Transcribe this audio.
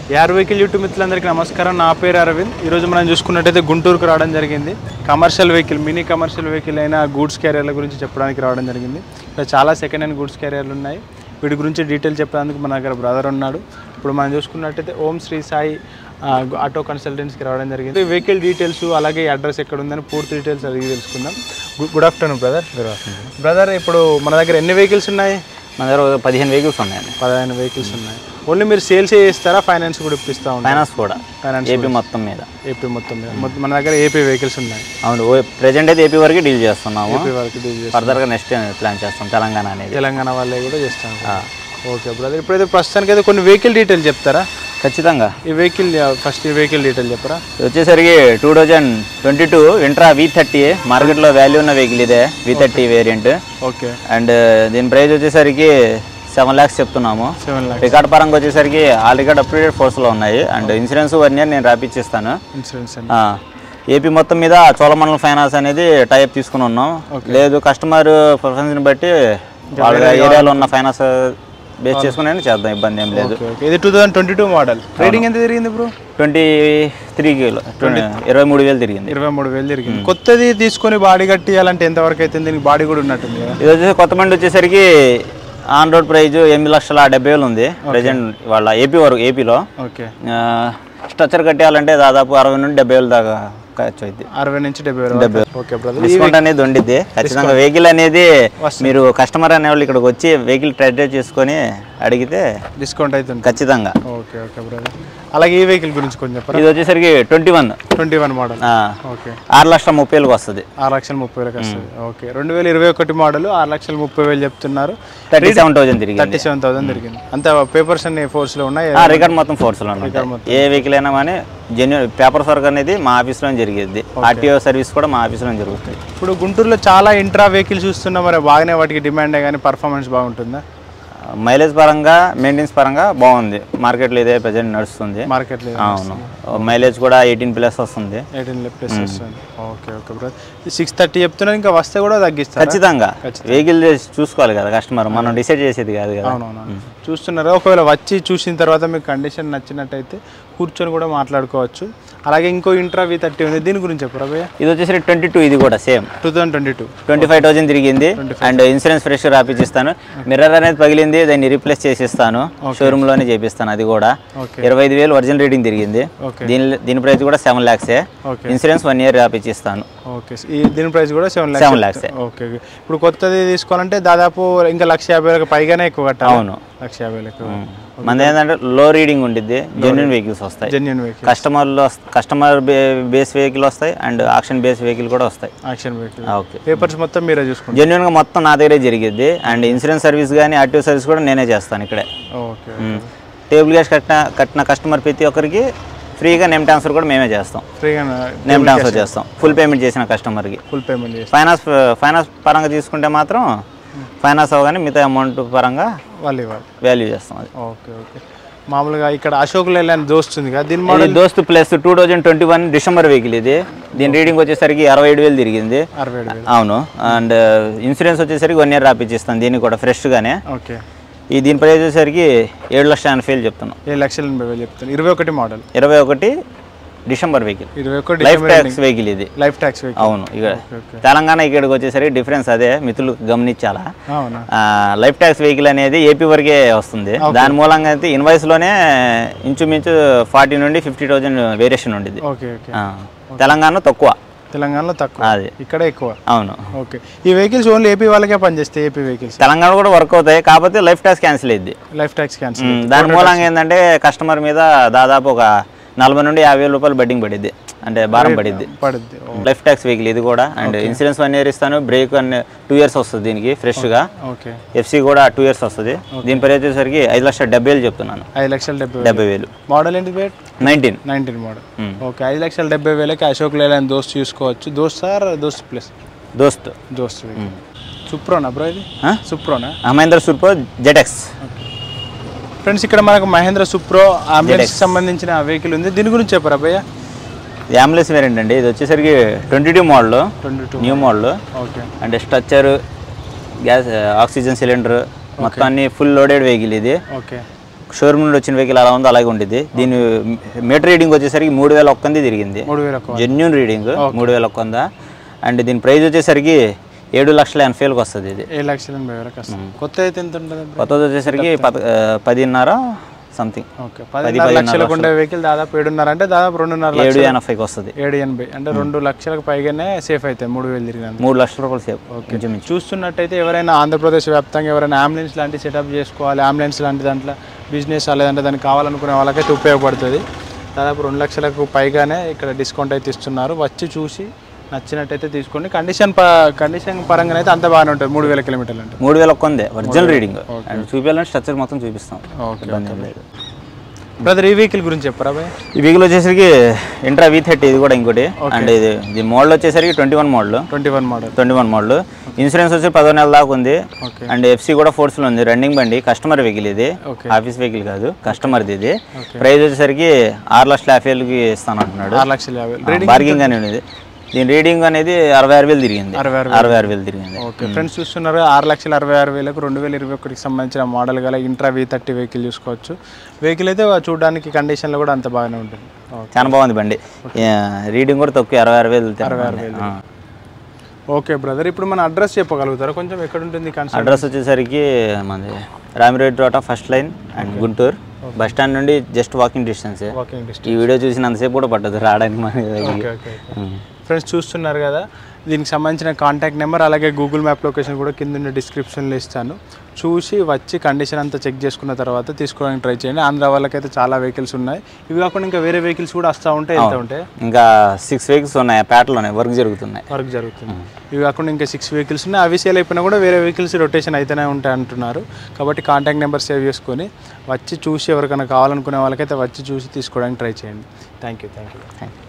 యార్ vehicle YouTube మిత్రులందరికీ నమస్కారం నా పేరు అరవింద్ ఈరోజు మనం చూసుకున్నట్టయితే గుంటూరుకు రావడం జరిగింది commercial vehicle mini commercial vehicle అయిన గూడ్స్ క్యారియర్ల గురించి చెప్పడానికి రావడం జరిగింది ఇక్కడ చాలా సెకండ్ హ్యాండ్ గూడ్స్ క్యారియర్లు ఉన్నాయి వీటి గురించి డీటెయిల్ చెప్పడానికి మన దగ్గర బ్రదర్ ఉన్నాడు ఇప్పుడు మనం చూసుకున్నట్టయితే ఓం శ్రీ సాయి ఆ, ఆటో కన్సల్టెన్సీకి రావడం జరిగింది వెహికల్ డీటెయిల్స్ అలాగే అడ్రస్ ఎక్కడ ఉందని పూర్తి డీటెయిల్స్ అడిగి తెలుసుకుందాం గు- గుడ్ ఆఫ్టర్నూన్ బ్రదర్ బ్రదర్ ఇప్పుడు మన దగ్గర ఎన్ని వెహికల్స్ ఉన్నాయి మన దగ్గర ఒక పదిహేను వెహికల్స్ ఉన్నాయండి పదిహేను వెహికల్స్ ఉన్నాయి ఓన్లీ మీరు సేల్స్ చేస్తారా ఫైనాన్స్ కూడా ఇప్పిస్తా ఉంటారు ఫైనాన్స్ కూడా ఫైనాన్స్ ఏపీ మొత్తం మీద ఏపీ మొత్తం మీద మొత్తం మన దగ్గర ఏపీ వెహికల్స్ ఉన్నాయి అవును ప్రెజెంట్ అయితే ఏపీ వరకు డీల్ చేస్తున్నాము ఏపీ వరకు డీల్ చేస్తాం ఫర్దర్గా నెక్స్ట్ ప్లాన్ చేస్తాం తెలంగాణ అనేది తెలంగాణ వాళ్ళే కూడా చేస్తాం ఓకే బ్రదర్ ఇప్పుడైతే ప్రస్తుతానికి అయితే కొన్ని వెహికల్ డీటెయిల్ చెప్తారా ఖచ్చితంగా ఈ వెహికల్ ఫస్ట్ ఈ వెహికల్ డీటెయిల్ చెప్పరా ఇది వచ్చేసరికి two thousand twenty two intra V thirty మార్కెట్లో వాల్యూ ఉన్న వెహికల్ ఇదే V thirty variant okay and దీని ప్రైస్ వచ్చేసరికి సెవెన్ ల్యాక్స్ చెప్తున్నాము సెవెన్ ల్యాక్ రికార్డ్ పరంగా వచ్చేసరికి ఆల్ రికార్డ్ అప్డేటెడ్ ఫోర్స్లో ఉన్నాయి అండ్ ఇన్సూరెన్స్ వన్ ఇయర్ నేను రాపిచ్చిస్తాను ఇన్సూరెన్స్ అండి ఆ, ఏపీ మొత్తం మీద చోళమండలం ఫైనాన్స్ అనేది టైప్ తీసుకుని ఉన్నాం లేదు కస్టమర్ ప్రిఫరెన్స్ని బట్టి వాళ్ళ ఏరియాలో ఉన్న ఫైనాన్స్ బేస్ చేసుకుని అయినా చేద్దాం ఇబ్బంది ఏం లేదు ఓకే ఓకే ఇది two thousand twenty two model rating ఎంత తిరిగింది బ్రో ట్వంటీ త్రీ కిలో ఇరవై మూడు వేలు తిరిగింది ఇరవై మూడు వేలు తిరిగింది కొత్తది తీసుకొని బాడీ కట్టియాలంటే ఎంతవరకు అయితే దీనికి బాడీ కూడా ఉన్నట్టుంది కదా ఇది వచ్చేసి కొత్త బండి వచ్చేసరికి ఆన్ రోడ్ ప్రైజ్ ఎనిమిది లక్షల డెబ్బై వేలు ఉంది ప్రజెంట్ వాళ్ళ ఏపీ వరకు ఏపీలో ఓకే స్ట్రక్చర్ కట్టేయాలంటే దాదాపు అరవై నుండి డెబ్బై వేలు దాకా ఖర్చు అయింది అరవై నుంచి డెబ్బై వేలు ఓకే బ్రదర్ డిస్కౌంట్ అనేది ఉండిద్ది ఖచ్చితంగా వెహికల్ అనేది మీరు కస్టమర్ అనేవాళ్ళు ఇక్కడికి వచ్చి వెహికల్ ట్రై చేసుకొని అడిగితే డిస్కౌంట్ అవుతుంది ఖచ్చితంగా ఓకే ఓకే బ్రదర్ అలాగే ఈ వెహికల్ గురించి కొంచెం చెప్పరా ఇది వచ్చేసరికి twenty one twenty one model okay ఆరు లక్షల ముప్పై వేలకు వస్తుంది ఆరు లక్షల ముప్పై వేలకు వస్తుంది ఓకే రెండు వేల ఇరవై ఒకటి మోడల్ ఆరు లక్షల ముప్పై వేలు చెప్తున్నారు థర్టీ సెవెన్ థౌసండ్ తిరిగి థర్టీ సెవెన్ థౌసండ్ దొరికింది అంత పేపర్స్ అన్ని ఫోర్స్లో ఉన్నాయి రికార్డ్ మొత్తం ఫోర్స్లో ఉంటాయి ఏ వెహికల్ అయినా కానీ జెన్యున్ పేపర్స్ వర్క్ అనేది మా ఆఫీస్లో జరిగేది ఆర్టీఓ సర్వీస్ కూడా మా ఆఫీస్లో జరుగుతుంది ఇప్పుడు గుంటూరులో చాలా ఇంట్రా వెహికల్ చూస్తున్నా మరి బాగానే వాటికి డిమాండే కానీ పర్ఫార్మెన్స్ బాగుంటుందా మైలేజ్ పరంగా మెయింటెనెన్స్ పరంగా బాగుంది మార్కెట్లో ఇదే ప్రజెంట్ నడుస్తుంది మార్కెట్లో అవును మైలేజ్ కూడా ఎయిటీన్ ప్లస్ వస్తుంది ఎయిటీన్ ప్లస్ వస్తుంది okay okay bro six thirty చెప్తున్నారు ఇంకా వస్తే కూడా తగ్గిస్తారు ఖచ్చితంగా వెహికల్ చూసుకోవాలి కదా కస్టమర్ మనం డిసైడ్ చేసేది కాదు కదా అవునవును చూస్తున్నారు ఒకవేళ వచ్చి చూసిన తర్వాత మీకు కండిషన్ నచ్చినట్టయితే కూర్చొని కూడా మాట్లాడుకోవచ్చు అలాగే ఇంకో ఇంట్రా వి థర్టీ ఉంది దీని గురించి చెప్పరా భయ్య ఇది వచ్చేసి ట్వంటీ టూ ఇది కూడా same two thousand twenty two twenty five thousand తిరిగింది అండ్ ఇన్సూరెన్స్ ఫ్రెష్ రాపిచ్చిస్తాను మిర్రర్ అనేది పగిలింది దాన్ని రీప్లేస్ చేసిస్తాను షోరూమ్ లోనే చేపిస్తాను అది కూడా ఓకే ఇరవై ఐదు వేలు ఒరిజినల్ రేటింగ్ తిరిగింది ఓకే దీని దీని ప్రైస్ కూడా సెవెన్ ల్యాక్సే ఓకే ఇన్సూరెన్స్ వన్ ఇయర్ రాపిచ్చిస్తాను ఓకే ఈ దీని ప్రైస్ కూడా సెవెన్ సెవెన్ ల్యాక్స్ ల్యాక్సే ఓకే ఓకే ఇప్పుడు కొత్తది తీసుకోవాలంటే దాదాపు ఇంకా లక్ష యాభై వేలకు పైగానే ఎక్కువ కట్టాలి అవును లక్ష యాభై వేలకు మన ఏంటంటే లో రీడింగ్ ఉండిద్ది జెన్యున్ వెహికల్స్ వస్తాయి జెన్యున్ వెహికల్ కస్టమర్లు కస్టమర్ బేస్ వెహికల్ వస్తాయి అండ్ ఆక్షన్ బేస్ వెహికల్ కూడా వస్తాయి యాక్షన్ వెహికల్ ఓకే పేపర్స్ మొత్తం మీరే చూసుకుంటారు జెన్యున్గా మొత్తం నా దగ్గరే జరిగిద్ది అండ్ ఇన్సూరెన్స్ సర్వీస్ కానీ ఆర్టీఓ సర్వీస్ కూడా నేనే చేస్తాను ఇక్కడే ఓకే టేబుల్ గ్యాస్ కట్టిన కట్టిన కస్టమర్ ప్రతి ఒక్కరికి ఫ్రీగా నేమ్ ట్రాన్స్ఫర్ కూడా మేమే చేస్తాం ఫ్రీగా నేమ్ ట్రాన్స్ఫర్ చేస్తాం ఫుల్ పేమెంట్ చేసిన కస్టమర్కి ఫుల్ పేమెంట్ చేసి ఫైనాన్స్ ఫైనాన్స్ పరంగా తీసుకుంటే మాత్రం ఫైనాన్స్ అవగానే మిగతా అమౌంట్ పరంగా వాళ్ళు ఇవ్వాలి వాల్యూ చేస్తాం అది ఓకే ఓకే మామూలుగా ఇక్కడ అశోక్ లేలాండ్ దోస్తుంది కదా దీని ఇది model Dost plus two thousand twenty one December vehicle ఇది దీని రీడింగ్ వచ్చేసరికి అరవై ఏడు వేలు తిరిగింది అరవై ఏడు వేలు అవును అండ్ ఇన్సూరెన్స్ వచ్చేసరికి వన్ ఇయర్ రాపిచ్చిస్తాను దీనికి కూడా ఫ్రెష్గానే ఓకే ఈ దీని ప్రైస్ వచ్చేసరికి ఏడు లక్షల ఎనభై వేలు చెప్తున్నాం ఏడు లక్షల ఎనభై వేలు చెప్తాను ఇరవై ఒకటి మోడల్ ఇరవై ఒకటి డిసెంబర్ వెహికల్ ఇరవై ఒకటి లైఫ్ ట్యాక్స్ వెహికల్ ఇది లైఫ్ ట్యాక్స్ వెహికల్ అవును ఇక ఓకే. తెలంగాణ ఇక్కడికి వచ్చేసరికి డిఫరెన్స్ అదే మిత్రులు గమనించాలా అవునా ఆ, లైఫ్ ట్యాక్స్ వెహికల్ అనేది ఏపీ వరకే వస్తుంది దాని మూలంగా అయితే ఇన్వాయిస్ లోనే ఇంచుమించు ఫార్టీ నుండి ఫిఫ్టీ థౌజండ్ వేరియేషన్ ఉండేది ఓకే ఓకే తెలంగాణ తక్కువ తెలంగాణలో తక్కువ అది ఇక్కడ ఎక్కువ అవును ఓకే ఈ వెహికల్స్ ఓన్లీ ఏపీ వాళ్ళకే పనిచేస్తాయి ఏపీ వెహికల్స్ తెలంగాణ కూడా వర్క్ అవుతాయి కాకపోతే లైఫ్ ట్యాక్స్ క్యాన్సిల్ అయ్యింది లైఫ్ ట్యాక్స్ క్యాన్సిల్ దాని మూలంగా ఏంటంటే కస్టమర్ మీద దాదాపు ఒక నలభై నుండి యాభై వేల రూపాయలు బడ్డింగ్ పడిద్ది అంటే భారం పడిద్ది పడుద్ది లైఫ్ ట్యాక్స్ వెహికల్ ఇది కూడా అండ్ ఇన్సూరెన్స్ వన్ ఇయర్ ఇస్తాను బ్రేక్ వన్ టూ ఇయర్స్ వస్తుంది దీనికి ఫ్రెష్గా ఓకే ఎఫ్సి కూడా టూ ఇయర్స్ వస్తుంది దీని ప్రైస్ వచ్చేసరికి ఐదు లక్షల డెబ్బై వేలు చెప్తున్నాను ఐదు లక్షల డెబ్బై డెబ్బై వేలు మోడల్ ఏంటి బేట్ నైన్టీన్ నైన్టీన్ మోడల్ ఓకే ఐదు లక్షల డెబ్బై వేలకి అశోక్ లేలాండ్ దోస్త్ చూసుకోవచ్చు దోస్త్ సార్ దోస్త్ ప్లస్ దోస్త్ దోస్త్ సుప్రోనా బ్రో ఇది ఆ? సుప్రోనా మహేంద్ర సూపర్ జెటెక్స్ ఫ్రెండ్స్ ఇక్కడ మనకు మహేంద్ర సుప్రో అంబులెన్స్ సంబంధించిన వెహికల్ ఉంది దీని గురించి చెప్పరా భయ్య అంబులెన్స్ వేరియంట్ అండి ఇది వచ్చేసరికి twenty two model twenty two new model okay అంటే స్ట్రక్చర్ గ్యాస్ ఆక్సిజన్ సిలిండర్ మొత్తం అన్ని ఫుల్ లోడెడ్ వెహికల్ ఇది ఓకే షోరూమ్ నుండి వచ్చిన వెహికల్ అలా ఉందో అలాగే ఉంటుంది దీని మీటర్ రీడింగ్ వచ్చేసరికి మూడు వేల ఒక్కంది తిరిగింది మూడు వేల ఒక జెన్యున్ రీడింగ్ మూడు వేల ఒక్క వంద అండ్ దీని ప్రైస్ వచ్చేసరికి ఏడు లక్షల ఎనభై వేలకు వస్తుంది ఇది ఏడు లక్షల ఎనభై వేలకు వస్తుంది కొత్త అయితే ఎంత ఉంటుంది కొత్తది వచ్చేసరికి పద ఆ, పదిన్నర సంథింగ్ ఓకే పదిన్నర లక్షలకు ఉండే వెహికల్ దాదాపు ఏడున్నర అంటే దాదాపు రెండున్నర లక్షలు ఏడు ఎనభైకి వస్తుంది ఏడు ఎనభై అంటే రెండు లక్షలకు పైగానే సేఫ్ అవుతాయి మూడు వేలు తిరిగినందుకు మూడు లక్షల రూపాయలు సేపు ఇంచుమించు చూస్తున్నట్టయితే ఎవరైనా ఆంధ్రప్రదేశ్ వ్యాప్తంగా ఎవరైనా అంబులెన్స్ లాంటి సెటప్ చేసుకోవాలి అంబులెన్స్ లాంటి దాంట్లో బిజినెస్ లేదంటే దానికి కావాలనుకునే వాళ్ళకైతే ఉపయోగపడుతుంది దాదాపు రెండు లక్షలకు పైగానే ఇక్కడ డిస్కౌంట్ అయితే ఇస్తున్నారు వచ్చి చూసి నచ్చినట్టయితే తీసుకోండి కండిషన్ ప కండిషన్ పరంగా అయితే అంత బాగానే ఉంటుంది మూడు వేల కిలోమీటర్లు అంటే మూడు వేల ఒక్క ఉందే ఒరిజినల్ రీడింగ్ అండ్ చూపించాలంటే స్ట్రక్చర్ మొత్తం చూపిస్తాం ఇబ్బంది ఏం లేదు బ్రదర్ ఈ వెహికల్ గురించి చెప్పరా బాయ్ ఈ వెహికల్ వచ్చేసరికి ఇంట్రా వి థర్టీ ఇది కూడా ఇంకోటి అండ్ ఇది ఇది మోడల్ వచ్చేసరికి twenty one model twenty one model twenty one model insurance వచ్చి పదో నెలల దాకా ఉంది ఓకే అండ్ ఎఫ్సీ కూడా ఫోర్స్లో ఉంది రన్నింగ్ బండి కస్టమర్ వెహికల్ ఇది ఓకే ఆఫీస్ వెహికల్ కాదు కస్టమర్ది ఇది ప్రైస్ వచ్చేసరికి ఆరు లక్షల యాభై వేలకి ఇస్తాను అంటున్నాడు ఆరు లక్షల యాభై బార్గింగ్ అని ఉంది దీని రీడింగ్ అనేది అరవై ఆరు వేలు తిరిగింది అరవై ఆరు అరవై ఆరు వేలు తిరిగింది ఓకే ఫ్రెండ్స్ చూస్తున్నారు ఆరు లక్షల అరవై ఆరు వేలకు రెండు వేల ఇరవై ఒకటికి సంబంధించిన మోడల్ గల ఇంట్రా వి థర్టీ వెహికల్ చూసుకోవచ్చు వెహికల్ అయితే చూడడానికి కండిషన్లో కూడా అంత బాగానే ఉంటుంది ఓకే చాలా బాగుంది బండి రీడింగ్ కూడా తక్కువ అరవై ఆరు వేలు తిరిగింది. ఆ. ఓకే బ్రదర్ ఇప్పుడు మన అడ్రస్ చెప్పగలుగుతారా కొంచెం ఎక్కడ ఉంటుంది కన్సల్ట్ అడ్రస్ వచ్చేసరికి మనది Ramireddy road first line and Guntur bus stand నుండి just walking distance walking distance ఈ వీడియో చూసినంతసేపు కూడా పట్టదు రావడానికి మన దగ్గరికి. ఓకే ఓకే ఫ్రెండ్స్ చూస్తున్నారు కదా దీనికి సంబంధించిన కాంటాక్ట్ నెంబర్ అలాగే గూగుల్ మ్యాప్ లొకేషన్ కూడా కింద ఉన్న డిస్క్రిప్షన్లో ఇస్తాను చూసి వచ్చి కండిషన్ అంతా చెక్ చేసుకున్న తర్వాత తీసుకోవడానికి ట్రై చేయండి ఆంధ్ర వాళ్ళకైతే చాలా వెహికల్స్ ఉన్నాయి ఇవి కాకుండా ఇంకా వేరే వెహికల్స్ కూడా వస్తూ ఉంటాయి వెళ్తూ ఉంటాయి ఇంకా సిక్స్ వెహికల్స్ ఉన్నాయి పేటలు ఉన్నాయి వర్క్ జరుగుతున్నాయి వర్క్ జరుగుతుంది ఇవి కాకుండా ఇంకా సిక్స్ వెహికల్స్ ఉన్నాయి అవి సేల్ అయిపోయినా కూడా వేరే వెహికల్స్ రొటేషన్ అయితేనే ఉంటాయి అంటున్నారు కాబట్టి కాంటాక్ట్ నెంబర్ సేవ్ చేసుకొని వచ్చి చూసి ఎవరికైనా కావాలనుకునే వాళ్ళకైతే వచ్చి చూసి తీసుకోవడానికి ట్రై చేయండి థ్యాంక్ యూ థ్యాంక్ యూ